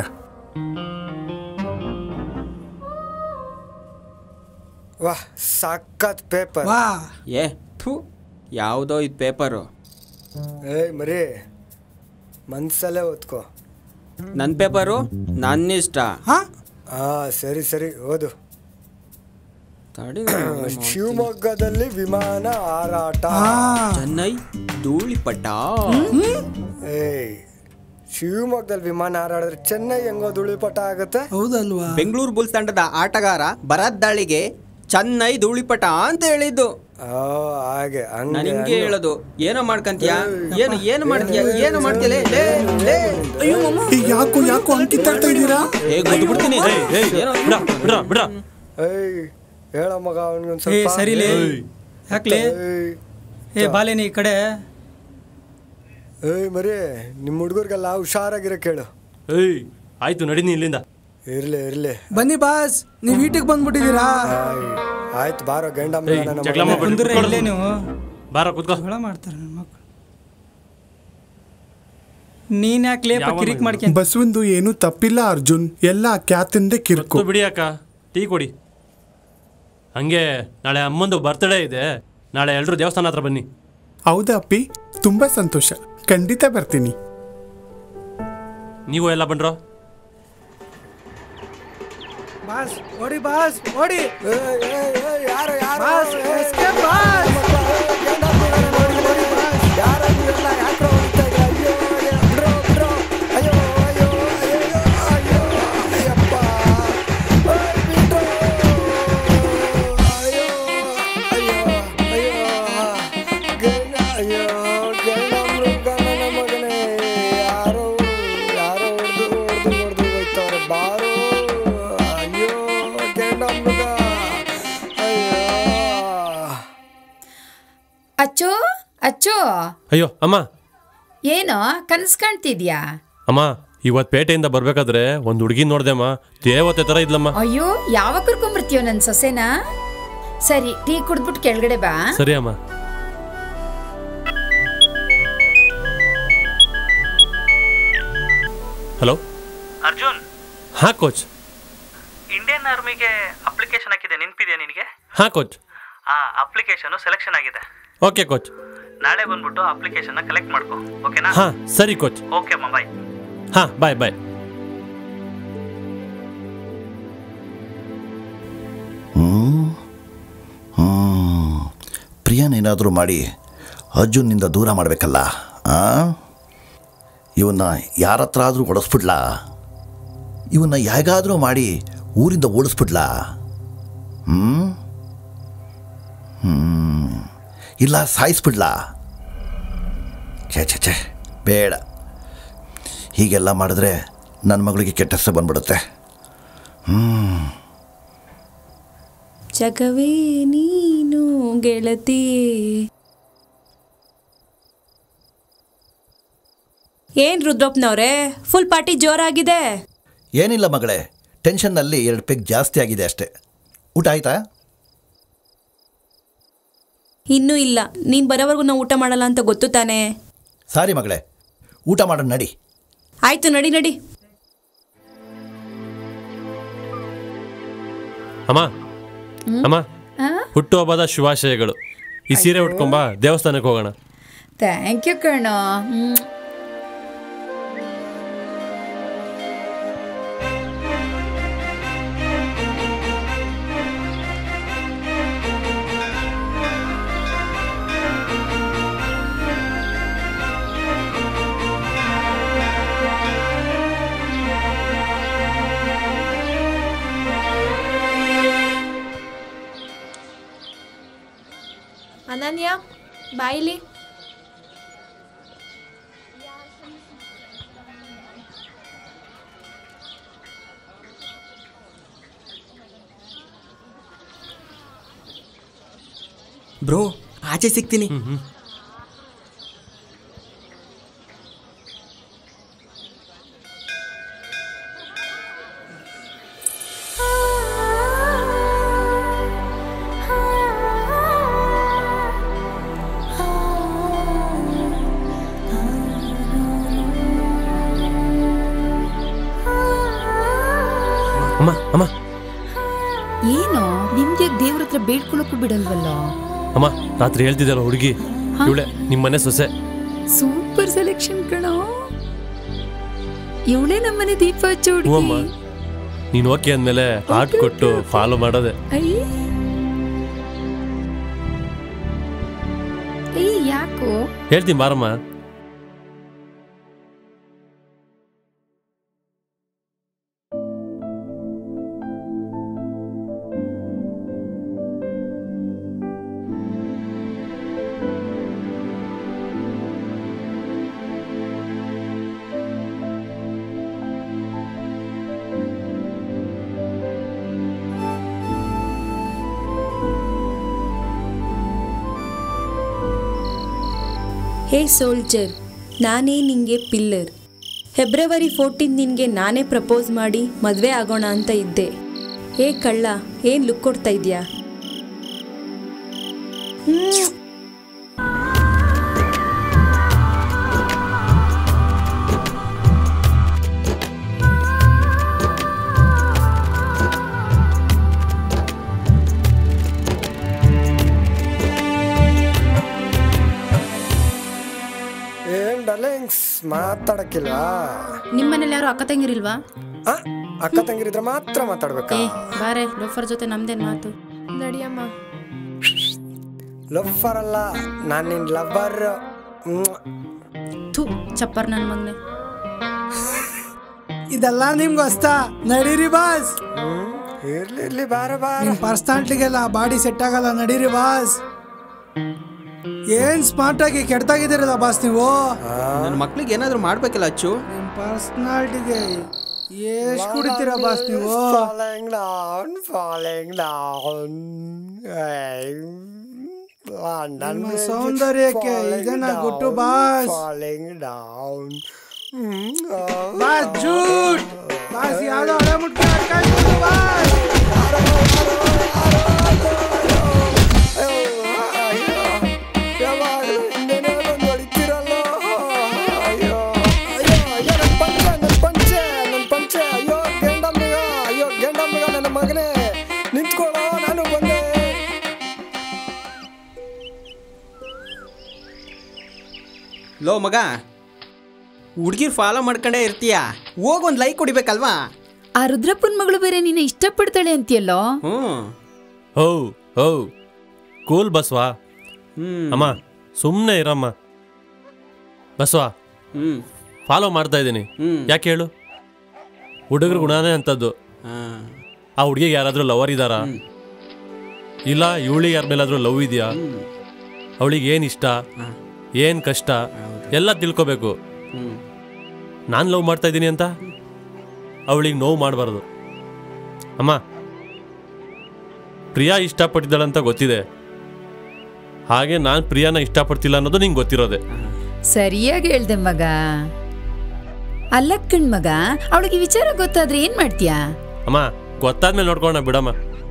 ವಾಹ್ ಸಖತ್ ಪೇಪರ್ ವಾ ಏ ಥು ಯಾವುದೋ ಇದು ಪೇಪರು ಏಯ್ ಮರಿ ಮನ್ಸಲ್ಲೇ ಓದ್ಕೋ ನನ್ನ ಪೇಪರು ನನ್ನಿಷ್ಟ ಹಾ ಹಾ ಸರಿ ಸರಿ ಓದು ತಡಿ ಶಿವಮೊಗ್ಗದಲ್ಲಿ ವಿಮಾನ ಹಾರಾಟ ಚೆನ್ನೈ ಧೂಳಿಪಟ ಏಯ್ ಶಿವಮೊಗ್ಗದಲ್ಲಿ ವಿಮಾನ ಹಾರಾಡಿದ್ರೆ ಚೆನ್ನೈ ಹೆಂಗೋ ಧೂಳಿಪಟ ಆಗುತ್ತೆ ಹೌದಲ್ವಾ ಬೆಂಗಳೂರು ಬುಲ್ಸ್ ತಂಡದ ಆಟಗಾರ ಭರತ್ ದಾಳಿಗೆ ಚೆನ್ನೈ ಧೂಳಿಪಟ ಅಂತ ಹೇಳಿದ್ದು ಆ, ಹಾಗೆ ಹಂಗೆ ನಾನು ಹಿಂಗೆ ಹಂಗೆ. ಹೇಳೋದು ಏನೋ ಮಾಡ್ಕಂತೀಯ ಏನು ಏನು ಮಾಡ್ತೀಯ ಏನು ಮಾಡ್ತೀಯ ಲೇ, ಲೇ, ಲೇ. ಅಯ್ಯೋ ಅಮ್ಮ. ಏ, ಯಾಕೋ ಯಾಕೋ ಅಂಕಿತಾಡ್ತಾ ಇದ್ದೀರಾ ಏ ಗೊತ್ತು ಬಿಡ್ತೀನಿ ಏಯ್, ಏಯ್, ಏನೋ ಬಿಡ ಬಿಡ ಬಿಡ ಏಯ್ ಹೇಳ ಮಗ ಅವನಿಗೊಂದು ಏ ಸ್ವಲ್ಪ ಸರಿಲೇ ಯಾಕ್ಲೆ ಏಯ್, ಏ ಬಾಲೇನಿ ಈ ಕಡೆ ಏಯ್ ಮರಿ ನಿಮ್ಮ ಹುಡುಗರಿಗೆಲ್ಲ ಹುಷಾರಾಗಿರೋ ಕೇಳು ಏಯ್ ಆಯ್ತು ನಡೀನಿ ಇಲ್ಲಿಂದ ಇರ್ಲಿ ಇರ್ಲಿ ಬನ್ನಿ ಬಾಸ್ ನೀವ್ வீட்டுக்கு ಬಂದ್ಬಿಟ್ಟಿದ್ದೀರಾ ಆಯ್, ಆಯ್ತು ಬಾರೋ ಗಂಡ ಏಯ್ ಮಗನ ನಮ್ಮ ಜಗಳ ಮನೆ. ಮಾಡ್ಬೇಡಿ, ಕುಂದ್ರೆ ಕುತ್ಕೊಳ್ಳಿ. ಇಲ್ಲೇ ನೀವು ಬಾರ ಕುತ್ಕೋ ಜಗಳ ಮಾಡ್ತಾರೆ ನನ್ನ ಮಕ್ಕಳು ನೀನ್ ಯಾಕೆ ಲೇಪ ಯಾವನು ಕಿರಿಕ್ ಇವ್ನು? ಮಾಡ್ಕೊಂತ ಬಸವಂದು ಏನೂ ತಪ್ಪಿಲ್ಲ ಅರ್ಜುನ್ ಎಲ್ಲ ಕ್ಯಾತಿಂದೆ ಕಿರ್ಕು ಗೊತ್ತು ಬಿಡಿ ಅಕ್ಕ ಟೀ ಕೊಡಿ ಹಂಗೆ ನಾಳೆ ಅಮ್ಮಂದು ಬರ್ತ್ಡೇ ಇದೆ ನಾಳೆ ಎಲ್ಲರೂ ದೇವಸ್ಥಾನ ಹತ್ರ ಬನ್ನಿ ಹೌದಾ ಅಪ್ಪಿ ತುಂಬಾ ಸಂತೋಷ ಖಂಡಿತ ಬರ್ತೀನಿ ನೀವು ಎಲ್ಲ ಬಂಡ್ರೋ ಬಾಸ್ ಓಡಿ ಬಾಸ್ ಓಡಿ ಏಯ್, ಏಯ್, ಏಯ್, ಯಾರು ಯಾರು ಬಾಸ್ ಏಯ್, escape ಬಾಸ್ ಗಂಡ ಮಗನ ನೋಡಿ, ನೋಡಿ, ಬಾಸ್. ಯಾರು ನೀವೆಲ್ಲ ಯಾಕ್ರೋ ಹೊಡಿತಾ ಇದ್ದೀರಾ? ಅಯ್ಯೋ, ಅಯ್ಯೋ, ಬಿಡ್ರೋ, ಬಿಡ್ರೋ. ಅಯ್ಯೋ, ಅಯ್ಯೋ, ಅಯ್ಯೋ, ಅಯ್ಯೋ, ಅಯ್ಯಪ್ಪ. ಏಯ್, ಬಿಡ್ರೋ. ಅಯ್ಯೋ, ಅಯ್ಯೋ, ಅಯ್ಯೋ. ಗಂಡ, ಅಯ್ಯೋ, ಗಂಡ ಮೃಗನ ಮಗನೇ. ಯಾರೋ ಯಾರೋ ಹೊಡ್ದು ಹೊಡ್ದು ಹೊಡ್ದು ಹೋಯ್ತವ್ರೆ ಬಾರೋ ಅಯ್ಯೋ ಗಂಡ ಮೃಗ ಅಯ್ಯೋ ಅಚ್ಚು ಅಚ್ಚು ಅಯ್ಯೋ ಅಮ್ಮ ಏನೋ ಕನಸು ಕಾಣ್ತಿದ್ಯಾ ಅಮ್ಮ ಇವತ್ತು ಪೇಟೆಯಿಂದ ಬರ್ಬೇಕಾದ್ರೆ ಒಂದು ಹುಡುಗಿ ನೋಡ್ದೆ ಅಮ್ಮ ದೇವತೆ ಥರ ಇದ್ಲಮ್ಮ ಅಯ್ಯೋ ಯಾವಾಗ ಕರ್ಕೊಂಬರ್ತೀಯೋ ನನ್ನ ಸೊಸೆನ ಸರಿ ಟೀ ಕುಡ್ದ್ಬಿಟ್ಟು ಕೆಳಗಡೆ ಬಾ ಸರಿ ಅಮ್ಮ ಹಲೋ ಅರ್ಜುನ್ ಹಾ ಕೋಚ್ ಇಂಡಿಯನ್ ಆರ್ಮಿಗೆ ಅಪ್ಲಿಕೇಶನ್ ಹಾಕಿದೆ ನೆನಪಿದೆಯಾ ನಿನಗೆ ಹಾ ಕೋಚ್ ಆ ಅಪ್ಲಿಕೇಶನ್ ಸೆಲೆಕ್ಷನ್ ಆಗಿದೆ ಓಕೆ ಕೋಚ್ ನಾಳೆ ಬಂದ್ಬಿಟ್ಟು ಅಪ್ಲಿಕೇಶನ್ ಕಲೆಕ್ಟ್ ಮಾಡ್ಕೋ ಓಕೆನಾ ಹಾ ಸರಿ ಕೋಚ್ ಓಕೆ ಅಮ್ಮ ಬಾಯ್ ಹಾ ಬಾಯ್ ಬಾಯ್ ಹ್ಮ್ ಹ್ಮ್ ಪ್ರಿಯನೇನಾದರೂ ಮಾಡಿ ಅರ್ಜುನ್ನಿಂದ ದೂರ ಮಾಡಬೇಕಲ್ಲ ಆ ಇವನ್ನ ಯಾರ ಹತ್ರ ಆದರೂ ಓಡಿಸ್ಬಿಡ್ಲಾ ಇವನ್ನ ಹೇಗಾದರೂ ಮಾಡಿ ಊರಿಂದ ಓಡಿಸ್ಬಿಡ್ಲಾ ಹ್ಞೂ ಹ್ಞೂ ಇಲ್ಲ ಸಾಯಿಸ್ಬಿಡ್ಲಾ ಛೇ ಛೇ ಛೇ ಬೇಡ ಹೀಗೆಲ್ಲ ಮಾಡಿದ್ರೆ ನನ್ನ ಮಗಳಿಗೆ ಕೆಟ್ಟ ಹೆಸರು ಬಂದ್ಬಿಡುತ್ತೆ ಹ್ಞೂ ಜಗವೇ ನೀ ಗೆಳತಿ ಏನ್ ರುದ್ರಪ್ಪನವ್ರೆ ಫುಲ್ ಪಾರ್ಟಿ ಜೋರಾಗಿದೆ ಏನಿಲ್ಲ ಮಗಳೇ ಟೆನ್ಷನ್ನಲ್ಲಿ ಎರಡು ಪೆಗ್ ಜಾಸ್ತಿ ಆಗಿದೆ ಅಷ್ಟೇ ಊಟ ಆಯ್ತಾ ಇನ್ನೂ ಇಲ್ಲ ನೀನ್ ಬರೋವರೆಗೂ ನಾವು ಊಟ ಮಾಡಲ್ಲ ಅಂತ ಗೊತ್ತು ತಾನೇ ಸಾರಿ ಮಗಳೇ ಊಟ ಮಾಡೋಣ ನಡಿ ಆಯ್ತು ನಡಿ ನಡಿ ಅಮ್ಮ ಅಮ್ಮ ಹುಟ್ಟುಹಬ್ಬದ ಶುಭಾಶಯಗಳು ಈ ಸೀರೆ ಉಟ್ಕೊಂಬ ದೇವಸ್ಥಾನಕ್ಕೆ ಹೋಗೋಣ ಥ್ಯಾಂಕ್ ಯು ಕಣೋ ಹ್ಮ್. ಅನನ್ಯ ಬಾಯಿಲಿ ಬ್ರೋ ಆಚೆ ಸಿಗ್ತೀನಿ ಅಮ್ಮ ಅಮ್ಮ ಏನು ನಿಮ್ಗೆ ದೇವ್ರ ಹತ್ರ ಬೇಡ್ಕೊಳಕ್ಕೂ ಬಿಡಲ್ವಲ್ಲ ಅಮ್ಮ ರಾತ್ರಿ ಹೇಳ್ತಿದ್ದಲ್ಲ ಹುಡುಗಿ ಇವಳೆ ನಿಮ್ಮ ಮನೆ ಸೊಸೆ ಸೂಪರ್ ಸೆಲೆಕ್ಷನ್ ಕಣೋ ಇವಳೇ ನಮ್ಮನೆ ದೀಪ ಹಚ್ಚೋ ಹ್ಞೂ ಅಮ್ಮ ಹುಡುಗಿ ನೀನು ಓಕೆ ಅಂದಮೇಲೆ ಹಾರ್ಟ್ ಕೊಟ್ಟು ಫಾಲೋ ಮಾಡೋದೆ ಅಯ್ಯ ಏಯ್ ಯಾಕೋ ಹೇಳ್ತೀನಿ ಬಾರಮ್ಮ ಹೇ ಸೋಲ್ಜರ್ ನಾನೇ ನಿಂಗೆ ಪಿಲ್ಲರ್ ಫೆಬ್ರವರಿ ಫೋರ್ಟೀನ್ ನಿನಗೆ ನಾನೇ ಪ್ರಪೋಸ್ ಮಾಡಿ ಮದುವೆ ಆಗೋಣ ಅಂತ ಇದ್ದೆ ಏ ಕಳ್ಳ ಏನು ಲುಕ್ ಕೊಡ್ತಾ ಇದೆಯಾ ಏನ್ ಡಲಿಂಗ್ಸ್ ಮಾತಾಡಕ್ಕಿಲ್ವಾ ನಿಮ್ಮನೇಲಿ ಯಾರು ಅಕ್ಕ ತಂಗಿರಿಲ್ವಾ ಆ, ಅಕ್ಕ ತಂಗಿರಿದ್ರೆ ಮಾತ್ರ ಮಾತಾಡ್ಬೇಕಾ ಏ ಬಾರೆ ಲೋಫರ್ ಜೊತೆ ನಮ್ದೇನ್ ಮಾತು ನಡಿಯಮ್ಮ ಲವ್ವರ್ ಅಲ್ಲ ನಾನು ನಿನ್ ಲವ್ವರ್ ಥು ಚಪ್ಪರ್ ನನ್ನ ಮಗನೆ ಇದೆಲ್ಲ ನಿಮ್ಗೆ ಹೊಸ್ತ ನಡೀರಿ ಬಾಸ್ ಇರ್ಲಿ ಇರ್ಲಿ ಬಾರ ಬಾರ ನಿಮ್ ಪರ್ಸನಾಲಿಟಿಗೆಲ್ಲ ಬಾಡಿ ಸೆಟ್ ಆಗಲ್ಲ ನಡೀರಿ ಬಾಸ್ ಏನ್ ಸ್ಮಾರ್ಟ್ ಆಗಿ ಕೆಡ್ತಾಗಿದ್ದೀರಲ್ಲ ಬಾಸ್ ನೀವು ನನ್ನ ಮಕ್ಳಿಗೆ ಏನಾದರೂ ಮಾಡ್ಬೇಕಲ್ಲ ಅಚ್ಚು ನಿಮ್ ಪರ್ಸನಾಲಿಟಿಗೆ ಎಷ್ಟ್ ಕುಡಿತೀರಾ ಬಾಸ್ ನೀವು ಫಾಲಿಂಗ್ ಡೌನ್ ಫಾಲಿಂಗ್ ಡೌನ್ ನಿಮ್ಮ ಸೌಂದರ್ಯಕ್ಕೆ ಇದನ್ನ ಗುಟ್ಟು ಬಾಸ್ ಫಾಲಿಂಗ್ ಡೌನ್ ಬಾಸ್ ಜೂಟ್ ಬಾಸ್ ಯಾವ್ದೋ ಹಳೆ ಮುಟ್ಟಿ ಅಡ್ಕಾಯ್ತು ಬಾಸ್ ಮಗನೇ ನಿಂತ್ಕೊಳ್ಳೋ ನಾನು ಬಂದೆ ಲೋ ಮಗ ಹುಡ್ಗಿರ್ ಫಾಲೋ ಮಾಡ್ಕೊಂಡೇ ಇರ್ತೀಯ ಹೋಗ್ ಒಂದು ಲೈಕ್ ಹೊಡಿಬೇಕಲ್ವಾ ಆ ರುದ್ರಪ್ಪನ ಮಗಳು ಬೇರೆ ನಿನ್ನ ಇಷ್ಟಪಡ್ತಾಳೆ ಅಂತೀಯಲ್ಲೋ ಹ್ಞೂ ಹೌ ಹೌ ಕೂಲ್ ಬಸ್ವಾ ಅಮ್ಮ ಸುಮ್ಮನೆ ಇರಮ್ಮ ಬಸ್ವಾ ಹ್ಞೂ ಫಾಲೋ ಮಾಡ್ತಾ ಇದ್ದೀನಿ ಯಾಕೆ ಹೇಳು ಹುಡುಗರ ಗುಣನೇ ಅಂಥದ್ದು ಆ ಹುಡುಗಿಗೆ ಯಾರಾದರೂ ಲವರ್ ಇದ್ದಾರಾ ಇಲ್ಲ ಇವಳಿಗೆ ಯಾರ ಮೇಲಾದರೂ ಲವ್ ಇದೆಯಾ ಅವಳಿಗೆ ಏನು ಇಷ್ಟ ಏನು ಕಷ್ಟ ಎಲ್ಲ ತಿಳ್ಕೊಬೇಕು ನಾನು ಲವ್ ಮಾಡ್ತಾ ಇದ್ದೀನಿ ಅಂತ ಅವಳಿಗೆ ನೋವು ಮಾಡಬಾರ್ದು ಅಮ್ಮ ಪ್ರಿಯಾ ಇಷ್ಟಪಟ್ಟಿದ್ದಾಳಂತ ಗೊತ್ತಿದೆ ಹಾಗೆ ನಾನು ಪ್ರಿಯಾನ ಇಷ್ಟಪಡ್ತಿಲ್ಲ ಅನ್ನೋದು ನಿಂಗೆ ಗೊತ್ತಿರೋದೆ ಸರಿಯಾಗಿ ಹೇಳ್ದೆ ಮಗ ಅಲ್ಲಕ್ಕಣ್ ಮಗ ಅವಳಿಗೆ ವಿಚಾರ ಗೊತ್ತಾದ್ರೆ ಏನ್ ಮಾಡ್ತೀಯಾ ಅಮ್ಮ ಗೊತ್ತಾದ್ಮೇಲೆ ನೋಡ್ಕೋಣ ಬಿಡಮ್ಮ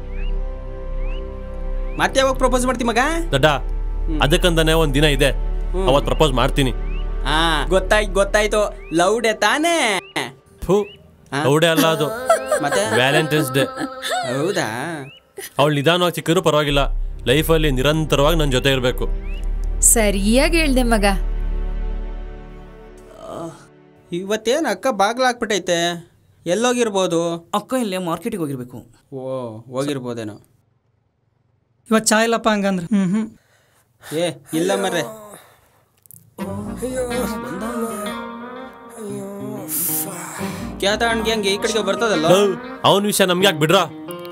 ಮತ್ತೆ ಯಾವಾಗ ಪ್ರಪೋಸ್ ಮಾಡ್ತಿ ಮಗ ದಡ್ಡ ಅದಕ್ಕಂತಾನೆ ಒಂದ್ ದಿನ ಇದೆ ಅವತ್ ಪ್ರಪೋಸ್ ಮಾಡ್ತೀನಿ ಹಾ ಗೊತ್ತಾಯ್ತು ಗೊತ್ತಾಯ್ತು ಲೌಡೆ ತಾನೇ ಥೂ ಅವಡೆ ಅಲ್ಲ ಅದು ಮತ್ತೆ ವ್ಯಾಲೆಂಟೈನ್ಸ್ ಡೇ ಹೌದಾ ಅವಳು ನಿಧಾನವಾಗಿ ಸಿಕ್ಕಿದ್ರು ಪರವಾಗಿಲ್ಲ ಲೈಫಲ್ಲಿ ನಿರಂತರವಾಗಿ ನನ್ನ ಜೊತೆ ಇರಬೇಕು ಸರಿಯಾಗಿ ಹೇಳ್ದೆ ಮಗ ಇವತ್ತೇನು ಅಕ್ಕ ಬಾಗ್ಲ ಹಾಕ್ಬಿಟ್ಟೈತೆ ಎಲ್ಲೋಗಿರ್ಬೋದು ಅಕ್ಕ ಇಲ್ಲೇ ಮಾರ್ಕೆಟಿಗೆ ಹೋಗಿರ್ಬೇಕು ಓ ಹೋಗಿರ್ಬೋದೇನೋ ಇವತ್ತು ಚಾ ಇಲ್ಲಪ್ಪ ಹಂಗಂದ್ರೆ ಹ್ಞೂ ಹ್ಞೂ ಏ ಇಲ್ಲ ಮರ್ರೆ ಕ್ಯಾತ ಹಂಗೆ ಈ ಕಡೆಗೆ ಬರ್ತದಲ್ಲ ಅವನ ವಿಷಯ ನಮ್ಗೆ ಯಾಕೆ ಬಿಡ್ರ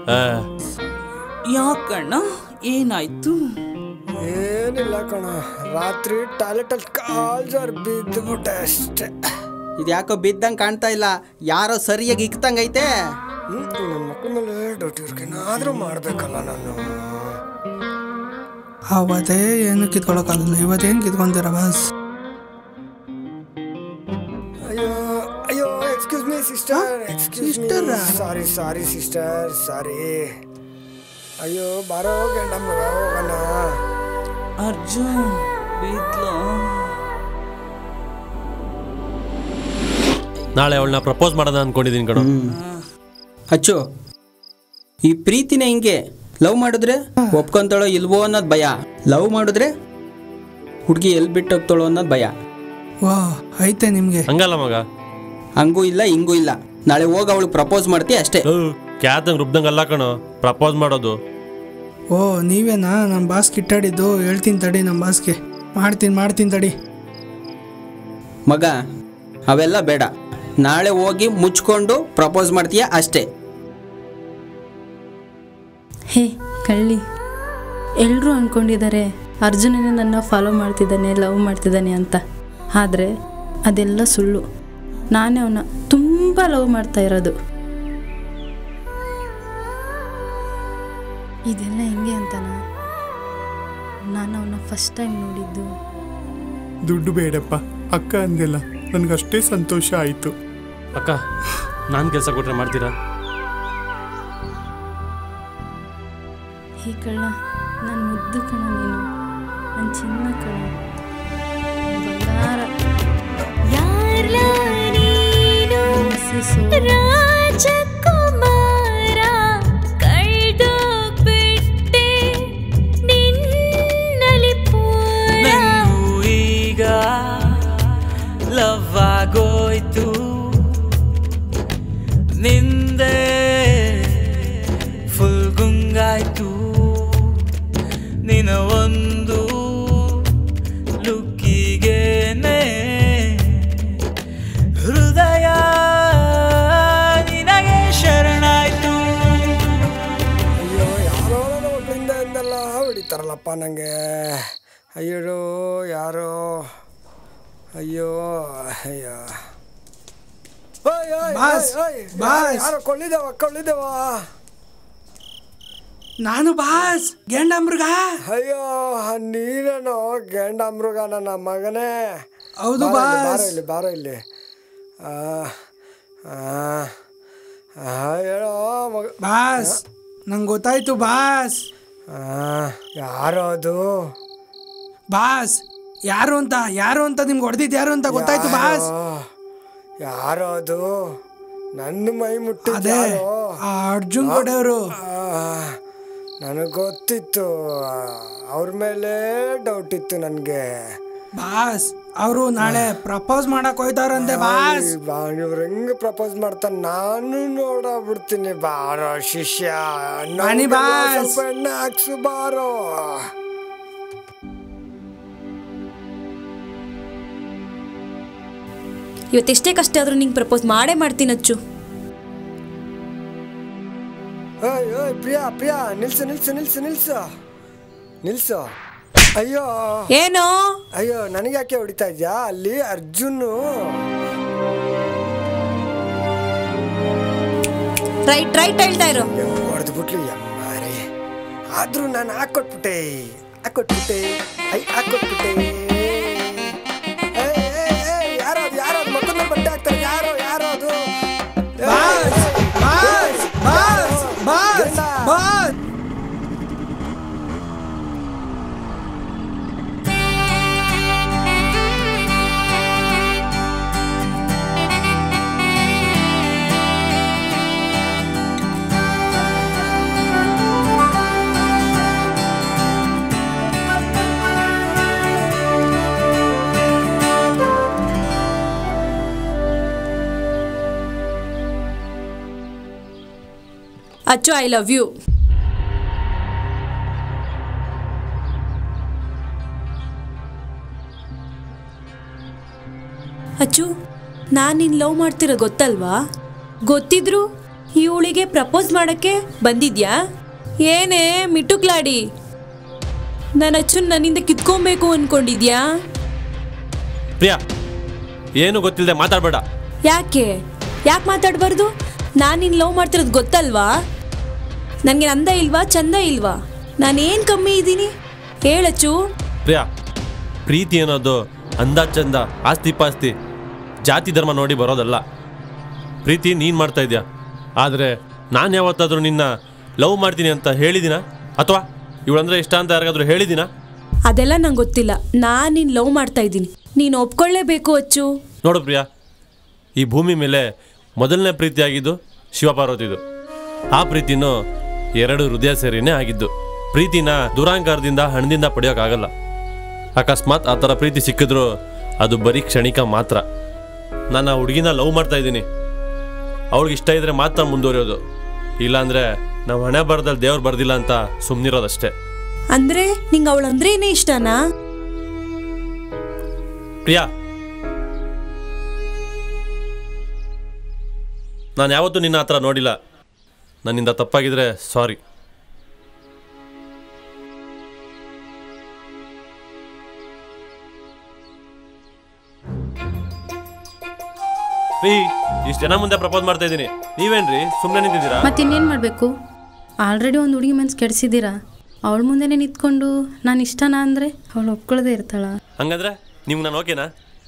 ಯಾಕಣ್ಣ ಏನಾಯ್ತು ಏನಿಲ್ಲ ಕಣ ರಾತ್ರಿ ಟಾಯ್ಲೆಟ್ ಅಲ್ಲಿ ಕಾಲ್ ಜಾರ್ ಬಿದ್ದುಬಿಟ್ಟೆ ಅಷ್ಟೇ ಇದು ಯಾಕೋ ಬಿದ್ದಂಗೆ ಕಾಣ್ತಾ ಇಲ್ಲ ಯಾರೋ ಸರಿಯಾಗಿ ಇಕ್ತಂಗೈತೆ ನನ್ನ ಮಕ್ಕಳ ಮೇಲೆ ಡೌಟ್ ಇವ್ರಿಗೇನಾದ್ರೂ ಮಾಡ್ಬೇಕಲ್ಲ ನಾನು ಅವತ್ತೇ ಏನು ಕಿತ್ಕೊಳಕ್ಕಾಗಲ್ಲ ಇವತ್ತೇನು ಕಿತ್ಕೊಂತೀರ ಬಾಸ್ ಅಯ್ಯೋ ಅಯ್ಯೋ excuse me sister excuse me sorry sorry sister sorry ಅಯ್ಯೋ ಬಾರೋ ಗಂಡಮ್ಮ ಹೋಗೋಣ ಅರ್ಜುನ್ ಬಿದ್ಲು ನಾಳೆ ಅವಳನ್ನ ಪ್ರಪೋಸ್ ಮಾಡೋಣ ಅನ್ಕೊಂಡಿದ್ದೀನಿ ಕಣೋ ಹಚ್ಚು ಈ ಪ್ರೀತಿನೇ ಹಿಂಗೆ ಲವ್ ಮಾಡಿದ್ರೆ ಒಪ್ಕೊಂತಾಳೋ ಇಲ್ವೋ ಅನ್ನೋದು ಭಯ ಲವ್ ಮಾಡಿದ್ರೆ ಹುಡುಗಿ ಎಲ್ಲಿ ಬಿಟ್ಟು ಹೋಗ್ತಾಳೋ ಅನ್ನೋದು ಭಯ ವಾ ಐತೆ ನಿಮಗೆ ಹಂಗಲ್ಲ ಮಗ ಹಂಗೂ ಇಲ್ಲ ಹಿಂಗೂ ಇಲ್ಲ ನಾಳೆ ಹೋಗಿ ಅವಳು ಪ್ರಪೋಸ್ ಮಾಡ್ತೀಯ ಅಷ್ಟೇ ಕ್ಯಾತಂಗ್ ರುಬ್ದಂಗ್ ಅಲ್ಲ ಕಣೋ ಪ್ರಪೋಸ್ ಮಾಡೋದು ಓ ನೀವೇನಾ ನಮ್ಮ ಬಾಸ್ ಕಿಟ್ಟಾಡಿದ್ದು ಹೇಳ್ತೀನಿ ತಡಿ ನಮ್ಮ ಬಾಸ್ಗೆ ಮಾಡ್ತೀನಿ ಮಾಡ್ತೀನಿ ತಡಿ ಮಗ ಅವೆಲ್ಲ ಬೇಡ ನಾಳೆ ಹೋಗಿ ಮುಚ್ಕೊಂಡು ಪ್ರಪೋಸ್ ಮಾಡ್ತೀಯ ಅಷ್ಟೇ ಹೇ ಕಳ್ಳಿ ಎಲ್ಲರೂ ಅಂದ್ಕೊಂಡಿದ್ದಾರೆ ಅರ್ಜುನನೇ ನನ್ನ ಫಾಲೋ ಮಾಡ್ತಿದ್ದಾನೆ ಲವ್ ಮಾಡ್ತಿದ್ದಾನೆ ಅಂತ ಆದರೆ ಅದೆಲ್ಲ ಸುಳ್ಳು ನಾನೇ ಅವನ್ನ ತುಂಬ ಲವ್ ಮಾಡ್ತಾ ಇರೋದು ಇದೆಲ್ಲ ಹೆಂಗೆ ಅಂತನ ನಾನು ಅವನ್ನ ಫಸ್ಟ್ ಟೈಮ್ ನೋಡಿದ್ದು ದುಡ್ಡು ಬೇಡಪ್ಪ ಅಕ್ಕ ಅಂದಿಲ್ಲ ನನಗಷ್ಟೇ ಸಂತೋಷ ಆಯಿತು ಅಕ್ಕ ನಾನು ಕೆಲಸ ಕೊಟ್ರೆ ಮಾಡ್ತೀರಾ ಹೇ ಕಳ್ಳ ನನ್ನ ಮುದ್ದು ಕಣ ನೀನು ನನ್ನ ಚಿನ್ನ ಕಣ ಬಂಗಾರ ರಾಜಕುಮಾರ ಕಳ್ದೋಗ್ಬಿಟ್ಟೆ ನಿನ್ನಲಿ ಪೂರ ನಂಗೂ ಈಗ ಲವ್ ಆಗೋಯ್ತು ನಿಂದೆ ಫುಲ್ ಗುಂಗಾಯ್ತು ನಿನ ಒಂದು ಲುಕ್ಕಿಗೆನೆ ಹೃದಯ ನಿನಗೆ ಶರಣಾಯ್ತು ಅಯ್ಯೋ ಯಾರೋ ನನ್ನ ಮಕ್ಕಳಿಂದ ಎಂದೆಲ್ಲ ಹೊಡಿತಾರಲ್ಲಪ್ಪ ನನಗೆ ಅಯ್ಯೋ ಯಾರೋ ಅಯ್ಯೋ ಅಯ್ಯೋ ಓಯ್, ಓಯ್, ಬಾಸ್, ಓಯ್, ಓಯ್, ಬಾಸ್. ಯಾರೋ ಕೊಳ್ಳಿದೇವ ಕೊಳ್ಳಿದೇವ ನಾನು ಬಾಸ್ ಗೆಂಡ ಮೃಗ ಅಯ್ಯೋ ನೀನೇನೋ ಗಂಡ ಮೃಗ ನನ್ನ ಮಗನೇ ಹೌದು, ಬಾರೋ ಇಲ್ಲಿ, ಬಾಸ್. ಬಾರೋ ಇಲ್ಲಿ ಬಾರೋ ಇಲ್ಲಿ ಆ, ಆ, ಆ, ಹೇಳೋ ಮಗ ಬಾಸ್ ನಂಗೆ ಗೊತ್ತಾಯ್ತು ಬಾಸ್ ಆ, ಯಾರೋ ಅದು ಬಾಸ್ ಯಾರು ಅಂತ ಯಾರು ಅಂತ ನಿಮ್ಗೆ ಹೊಡೆದಿದ್ದು ಯಾರು ಅಂತ ಗೊತ್ತಾಯ್ತು ಬಾಸ್ ಯಾರೋ ಅದು ನನ್ನ ಮೈ ಮುಟ್ಟಿದ್ದು ಅದೇ ಯಾರೋ? ಆ ಅರ್ಜುನ್ ಕೊಡೆಯವರು ನನಗೆ ಗೊತ್ತಿತ್ತು ಅವ್ರ ಮೇಲೆ ಡೌಟ್ ಇತ್ತು ನನಗೆ ಬಾಸ್ ಅವರು ನಾಳೆ ಪ್ರಪೋಸ್ ಮಾಡಕ್ ಹೋಯ್ತಾರಂತೆ ಬಾಸ್ ಇವ್ರು ಹೆಂಗ್ ಪ್ರಪೋಸ್ ಮಾಡ್ತಾನೆ ನಾನು ನೋಡಬಿಡ್ತೀನಿ ಬಾರೋ ಶಿಷ್ಯ ಬನ್ನಿ ನಮ್ಗೆಲ್ಲ ಬಾಸ್. ಸ್ವಲ್ಪ ಎಣ್ಣೆ ಹಾಕ್ಸು ಬಾರೋ ಇವತ್ತೆಷ್ಟೇ ಕಷ್ಟ ಆದರೂ ನಿಂಗೆ ಪ್ರಪೋಸ್ ಮಾಡೇ ಮಾಡ್ತೀನಿ ಅಚ್ಚು ಓಯ್ ಓಯ್ ಪ್ರಿಯಾ ಪ್ರಿಯಾ ನಿಲ್ಸು ನಿಲ್ಸು ನಿಲ್ಸು ನಿಲ್ಸು ನಿಲ್ಸು ಅಯ್ಯೋ ಏನೋ ಅಯ್ಯೋ ನನಗೆ ಯಾಕೆ ಹೊಡಿತಾ ಇದ್ಯಾ ಅಲ್ಲಿ ಅರ್ಜುನು ರೈಟ್ ರೈಟ್ ಹೇಳ್ತಾ ಇರೋ ಹೊಡೆದು ಬಿಟ್ಲು ಎಮ್ಮಾರಿ ಆದ್ರೂ ನಾನು ಹಾಕೊಟ್ಬಿಟ್ಟೆ ಹಾಕೊಟ್ಬಿಟ್ಟೆ ಐ ಹಾಕೊಟ್ಬಿಟ್ಟೆ ಯಾರೋ ಅದು ಯಾರೋ ಅದು ಮಕ್ಕಳ ಬಟ್ಟೆ ಹಾಕ್ತಾರೆ ಯಾರೋ ಯಾರೋ ಅದು boss boss boss boss boss ಅಚ್ಚು ಐ ಲವ್ ಯು ಅಚ್ಚು ನಾನು ನಿನ್ನ ಲವ್ ಮಾಡ್ತಿರೋ ಗೊತ್ತಲ್ವಾ ಗೊತ್ತಿದ್ರು ಇವಳಿಗೆ ಪ್ರಪೋಸ್ ಮಾಡೋಕ್ಕೆ ಬಂದಿದ್ಯಾ ಏನೇ ಮಿಟ್ಟುಕ್ಲಾಡಿ ನನ್ನ ಅಚ್ಚು ನನ್ನಿಂದ ಕಿತ್ಕೊಬೇಕು ಅನ್ಕೊಂಡಿದ್ಯಾ ಪ್ರಿಯಾ ಏನು ಗೊತ್ತಿಲ್ಲದೆ ಮಾತಾಡಬೇಡ ಯಾಕೆ ಯಾಕೆ ಮಾತಾಡಬಾರ್ದು ನಾನು ನಿನ್ನ ಲವ್ ಮಾಡ್ತಿರೋದು ಗೊತ್ತಲ್ವಾ ನನಗೆ ಅಂದ ಇಲ್ವಾ ಚಂದ ಇಲ್ವಾ ನಾನೇನು ಕಮ್ಮಿ ಇದ್ದೀನಿ ಹೇಳಚ್ಚು ಪ್ರಿಯಾ ಪ್ರೀತಿ ಅನ್ನೋದು ಅಂದ ಚಂದ ಆಸ್ತಿ ಪಾಸ್ತಿ ಜಾತಿ ಧರ್ಮ ನೋಡಿ ಬರೋದಲ್ಲ ಪ್ರೀತಿ ನೀನು ಮಾಡ್ತಾ ಇದೆಯಾ ಆದರೆ ನಾನು ಯಾವತ್ತಾದರೂ ನಿನ್ನ ಲವ್ ಮಾಡ್ತೀನಿ ಅಂತ ಹೇಳಿದಿನ ಅಥವಾ ಇವಳಂದ್ರೆ ಇಷ್ಟ ಅಂತ ಯಾರಿಗಾದ್ರೂ ಹೇಳಿದಿನ ಅದೆಲ್ಲ ನಂಗೆ ಗೊತ್ತಿಲ್ಲ ನಾನು ನಿನ್ನ ಲವ್ ಮಾಡ್ತಾ ಇದ್ದೀನಿ ನೀನು ಒಪ್ಕೊಳ್ಳೇಬೇಕು ಅಚ್ಚು ನೋಡು ಪ್ರಿಯಾ ಈ ಭೂಮಿ ಮೇಲೆ ಮೊದಲನೇ ಪ್ರೀತಿ ಆಗಿದ್ದು ಶಿವಪಾರ್ವತಿದು ಆ ಪ್ರೀತಿನೂ ಎರಡು ಹೃದಯ ಸೇರಿನೇ ಆಗಿದ್ದು ಪ್ರೀತಿನ ದುರಾಂಕಾರದಿಂದ ಹಣದಿಂದ ಪಡೆಯೋಕ್ಕಾಗಲ್ಲ ಅಕಸ್ಮಾತ್ ಆ ಥರ ಪ್ರೀತಿ ಸಿಕ್ಕಿದ್ರು ಅದು ಬರೀ ಕ್ಷಣಿಕ ಮಾತ್ರ ನಾನು ಆ ಹುಡುಗಿನ ಲವ್ ಮಾಡ್ತಾ ಇದ್ದೀನಿ ಅವಳಿಗೆ ಇಷ್ಟ ಇದ್ರೆ ಮಾತ್ರ ಮುಂದುವರಿಯೋದು ಇಲ್ಲಾಂದ್ರೆ ನಾವು ಹಣೆ ಬರದಲ್ಲಿ ದೇವ್ರು ಬರ್ದಿಲ್ಲ ಅಂತ ಸುಮ್ಮನಿರೋದಷ್ಟೇ ಅಂದ್ರೆ ನಿಂಗೆ ಅವಳಂದ್ರೇನೇ ಇಷ್ಟನಾ ಪ್ರಿಯಾ ನಾನು ಯಾವತ್ತೂ ನಿನ್ನ ಹತ್ರ ನೋಡಿಲ್ಲ ನನ್ನಿಂದ ತಪ್ಪಾಗಿದ್ರೆ ಸಾರಿ ರೀ ಇಷ್ಟು ಜನ ಮುಂದೆ ಪ್ರಪೋಸ್ ಮಾಡ್ತಾ ಇದ್ದೀನಿ ನೀವೇನ್ರಿ ಸುಮ್ಮನೆ ನಿಂತಿದ್ದೀರಾ ಮತ್ತಿನ್ನೇನು ಮಾಡಬೇಕು ಆಲ್ರೆಡಿ ಒಂದು ಹುಡುಗಿ ಮನ್ಸು ಕೆಡಿಸಿದ್ದೀರಾ ಅವಳ ಮುಂದೆನೇ ನಿಂತ್ಕೊಂಡು ನಾನು ಇಷ್ಟನಾ ಅಂದರೆ ಅವಳು ಒಪ್ಕೊಳ್ಳದೆ ಇರ್ತಾಳ ಹಂಗಂದ್ರೆ ನಿಮ್ಗೆ ನಾನು ಓಕೆನಾ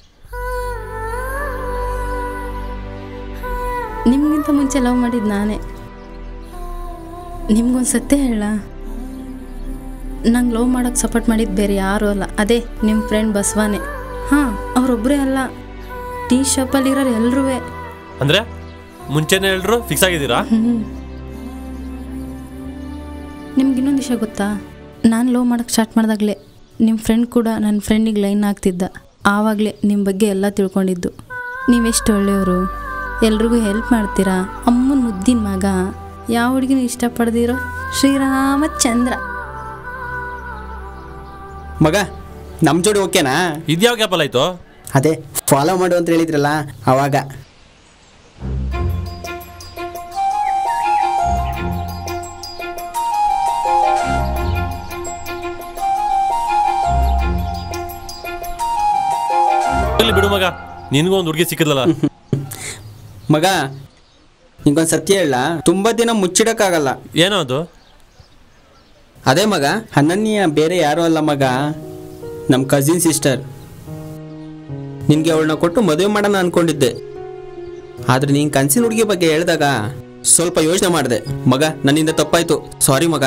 ನಿಮಗಿಂತ ಮುಂಚೆ ಲವ್ ಮಾಡಿದ್ದು ನಾನೇ ನಿಮ್ಗೊಂದು ಸತ್ಯ ಹೇಳ ನಂಗೆ ಲವ್ ಮಾಡೋಕ್ಕೆ ಸಪೋರ್ಟ್ ಮಾಡಿದ್ದು ಬೇರೆ ಯಾರೂ ಅಲ್ಲ ಅದೇ ನಿಮ್ಮ ಫ್ರೆಂಡ್ ಬಸವಾನೆ ಹಾಂ ಅವರೊಬ್ಬರೇ ಅಲ್ಲ ಟೀ ಶಾಪಲ್ಲಿರೋರು ಎಲ್ಲರೂ ಅಂದ್ರೆ ಮುಂಚೆನೇ ಹೇಳಿದ್ರು ಫಿಕ್ಸ್ ಆಗಿದ್ದೀರಾ ಹ್ಞೂ ನಿಮ್ಗೆ ಇನ್ನೊಂದು ವಿಷಯ ಗೊತ್ತಾ ನಾನು ಲವ್ ಮಾಡೋಕ್ಕೆ ಸ್ಟಾರ್ಟ್ ಮಾಡಿದಾಗಲೇ ನಿಮ್ಮ ಫ್ರೆಂಡ್ ಕೂಡ ನನ್ನ ಫ್ರೆಂಡಿಗೆ ಲೈನ್ ಆಗ್ತಿದ್ದ ಆವಾಗಲೇ ನಿಮ್ಮ ಬಗ್ಗೆ ಎಲ್ಲ ತಿಳ್ಕೊಂಡಿದ್ದು ನೀವೆಷ್ಟು ಒಳ್ಳೆಯವರು ಎಲ್ರಿಗೂ ಹೆಲ್ಪ್ ಮಾಡ್ತೀರಾ ಅಮ್ಮನ ಮುದ್ದಿನ ಮಗ ಯಾವ ಹುಡುಗಿನೂ ಇಷ್ಟಪಡ್ದಿರೋ ಶ್ರೀರಾಮಚಂದ್ರ ಮಗ ನಮ್ಮ ಜೋಡಿ ಓಕೆನಾ ಇದ್ಯಾವ ಗ್ಯಾಪಲ್ ಆಯ್ತು ಅದೇ ಫಾಲೋ ಮಾಡು ಅಂತ ಹೇಳಿದ್ರಲ್ಲ ಅವಾಗ ಇಲ್ಲಿ ಬಿಡು ಮಗ ನಿನಗೂ ಒಂದು ಹುಡುಗಿ ಸಿಕ್ಕಿದ್ಲಲ್ಲ ಮಗ ನಿಂಗೊಂದು ಸತ್ಯ ಹೇಳ ತುಂಬ ದಿನ ಮುಚ್ಚಿಡಕ್ಕಾಗಲ್ಲ ಏನೋ ಅದು ಅದೇ ಮಗ ಅನನ್ಯ ಬೇರೆ ಯಾರೂ ಅಲ್ಲ ಮಗ ನಮ್ಮ ಕಸಿನ್ ಸಿಸ್ಟರ್ ನಿನಗೆ ಅವಳನ್ನ ಕೊಟ್ಟು ಮದುವೆ ಮಾಡೋಣ ಅನ್ಕೊಂಡಿದ್ದೆ ಆದ್ರೆ ನೀನು ಕನ್ಸಿನ ಹುಡುಗಿ ಬಗ್ಗೆ ಹೇಳಿದಾಗ ಸ್ವಲ್ಪ ಯೋಚನೆ ಮಾಡಿದೆ ಮಗ ನನ್ನಿಂದ ತಪ್ಪಾಯ್ತು ಸಾರಿ ಮಗ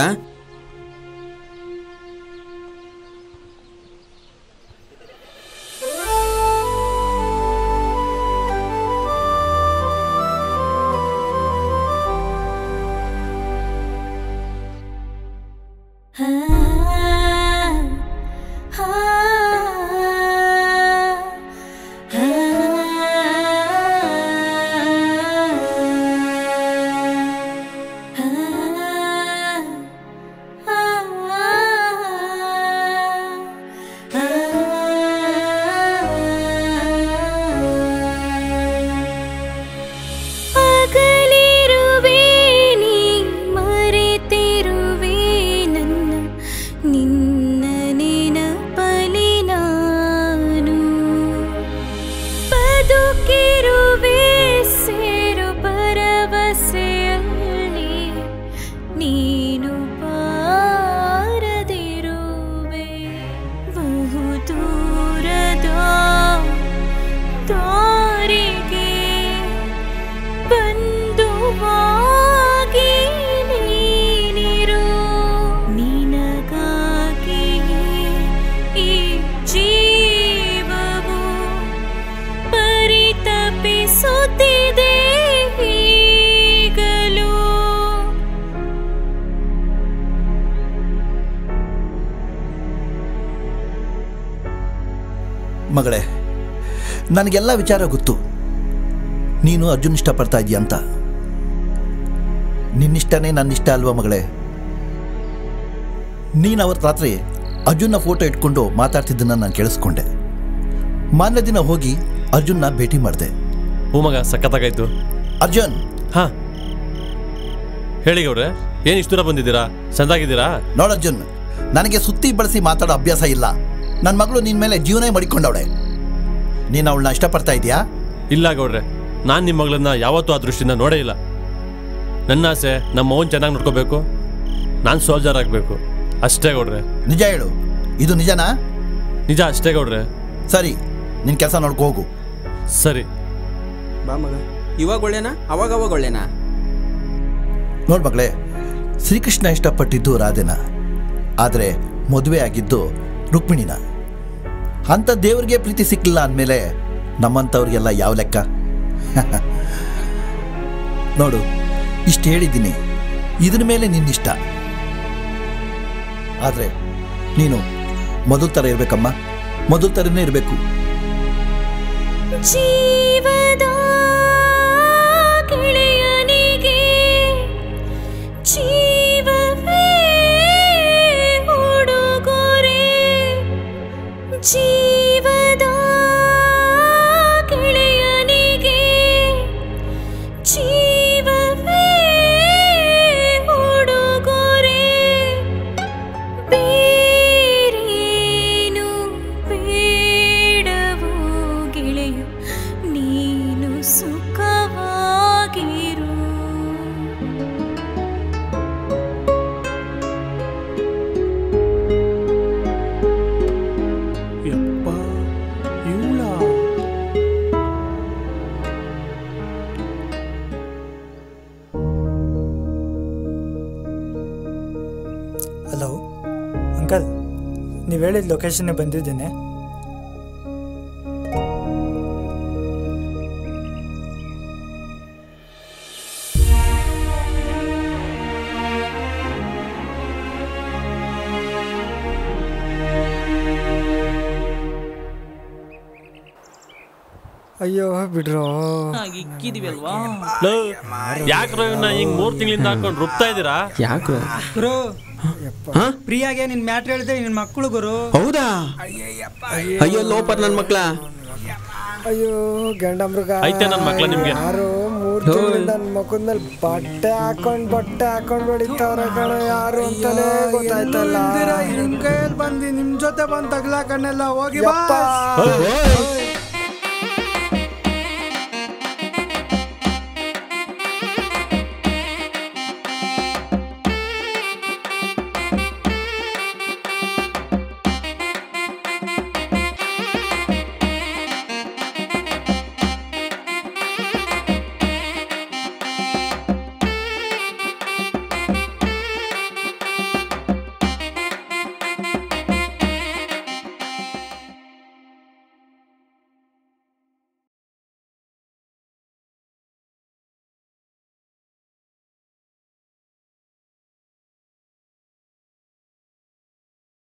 ಮಗಳೇ ನನಗೆಲ್ಲ ವಿಚಾರ ಗೊತ್ತು ನೀನು ಅರ್ಜುನ್ ಇಷ್ಟಪಡ್ತಾ ಇದೀಯ ಅಂತ ನಿನ್ನಿಷ್ಟನೇ ನನ್ನಿಷ್ಟ ಅಲ್ವಾ ಮಗಳೇ ನೀನು ಅವತ್ತು ರಾತ್ರಿ ಅರ್ಜುನ್ನ ಫೋಟೋ ಇಟ್ಕೊಂಡು ಮಾತಾಡ್ತಿದ್ದನ್ನ ನಾನು ಕೇಳಿಸ್ಕೊಂಡೆ ಮಾನ್ಯ ದಿನ ಹೋಗಿ ಅರ್ಜುನ್ನ ಭೇಟಿ ಮಾಡಿದೆ ಹ್ಞೂ ಮಗ ಸಖತ್ತಾಗಾಯ್ತು ಅರ್ಜುನ್ ಹಾ ಹೇಳಿ ಗೌಡ್ರೆ ಏನು ಇಷ್ಟು ದೂರ ಬಂದಿದ್ದೀರಾ ಚಂದಾಗಿದ್ದೀರಾ ನೋಡ ಅರ್ಜುನ್ ನನಗೆ ಸುತ್ತಿ ಬಳಸಿ ಮಾತಾಡೋ ಅಭ್ಯಾಸ ಇಲ್ಲ ನನ್ನ ಮಗಳು ನಿನ್ನ ಮೇಲೆ ಜೀವನ ಮಾಡಿಕೊಂಡವಳೆ ನೀನು ಅವಳನ್ನ ಇಷ್ಟಪಡ್ತಾ ಇದೀಯಾ ಇಲ್ಲ ಗೌಡ್ರೆ ನಾನು ನಿಮ್ಮ ಮಗಳನ್ನ ಯಾವತ್ತೂ ಆ ದೃಷ್ಟಿಯಿಂದ ನೋಡೇ ಇಲ್ಲ ನನ್ನ ಆಸೆ ನಮ್ಮ ಅವನ್ ಚೆನ್ನಾಗಿ ನೋಡ್ಕೋಬೇಕು ನಾನು ಸೋಲ್ಜರ್ ಆಗಬೇಕು ಅಷ್ಟೇ ಗೌಡ್ರೆ ನಿಜ ಹೇಳು ಇದು ನಿಜನಾ ನಿಜ ಅಷ್ಟೇ ಗೌಡ್ರೆ ಸರಿ ನಿನ್ನ ಕೆಲಸ ನೋಡ್ಕೊ ಹೋಗು ಸರಿ ಬಾ ಮಗ ಇವಾಗ ಒಳ್ಳೆನಾ ಅವಾಗ ಅವಾಗ ಒಳ್ಳೆನಾ ನೋಡ್ ಮಗಳೇ ಶ್ರೀಕೃಷ್ಣ ಇಷ್ಟಪಟ್ಟಿದ್ದು ರಾಧೆನ ಆದರೆ ಮದುವೆ ಆಗಿದ್ದು ರುಕ್ಮಿಣಿನ ಅಂಥ ದೇವ್ರಿಗೆ ಪ್ರೀತಿ ಸಿಕ್ಕಿಲ್ಲ ಅಂದಮೇಲೆ ನಮ್ಮಂಥವ್ರಿಗೆಲ್ಲ ಯಾವ ಲೆಕ್ಕ ನೋಡು ಇಷ್ಟು ಹೇಳಿದ್ದೀನಿ ಇದ್ರ ಮೇಲೆ ನಿನ್ನಿಷ್ಟ ಆದರೆ ನೀನು ಮೊದಲ ಥರ ಇರಬೇಕಮ್ಮ ಮೊದಲ ಥರನೇ ಇರಬೇಕು ಜೀವದ ಗೆಳೆಯನಿಗೆ ಜೀವವೇ ಉಡುಗೊರೆ ಜೀವದ ಗೆಳೆಯನಿಗೆ ಜೀವವೇ ಉಡುಗೊರೆ ಬೇರೇನು ಬೇಡವೋ ಗೆಳೆಯ ನೀನು ಸುಖವಾಗಿರು ಯಪ್ಪ ಇವಳ ಹಲೋ ಅಂಕಲ್ ನೀವು ಹೇಳಿದ ಲೊಕೇಶನ್ಗೆ ಬಂದಿದ್ದೇನೆ ಅಯ್ಯೋ ಬಿಡ್ರೋ ಇಕ್ಕಿದೀವಲ್ವಾ ಯಾಕ್ರೋ ಇವನ್ನ ಹಿಂಗ್ ಮೂರ್ ತಿಂಗಳಿಂದ ಹಾಕೊಂಡು ರುಬ್ತಾ ಇದ್ದೀರಾ ಯಾಕ್ರೋ ಗುರು ಪ್ರಿಯಾಗೆ ನಿನ್ ಮ್ಯಾಟ್ರ್ ಹೇಳಿದೆ ನಿನ್ ಮಕ್ಕಳು ಗುರು ಹೌದಾ ಅಯ್ಯೋ ಲೋಪರ್ ನನ್ನ ಮಕ್ಳ ಅಯ್ಯೋ ಗಂಡ ಮೃಗ ಐತೆ ನನ್ ಮಕ್ಳ ನಿಮ್ಗೆ? ಯಾರು ಮೂರ್ ಹೋಯ್. ತಿಂಗಳಿಂದ ನನ್ ಮಕ್ಕದ ಮೇಲೆ ಬಟ್ಟೆ ಹಾಕೊಂಡ್ ಬಟ್ಟೆ ಹಾಕೊಂಡ್ ಹೊಡಿತಾವ್ರೆ ಕಣ ಯಾರು ಅಂತಾನೆ ಗೊತ್ತಾಯ್ತಲ್ಲ ನಿಮ್ ಕೈಯಲ್ಲಿ ಬಂದಿ ನಿಮ್ ಜೊತೆ ಬಂದ್ ತಗ್ಲಾಕಣ್ಣೆಲ್ಲ ಹೋಗಿ ಬಾ ಓಯ್.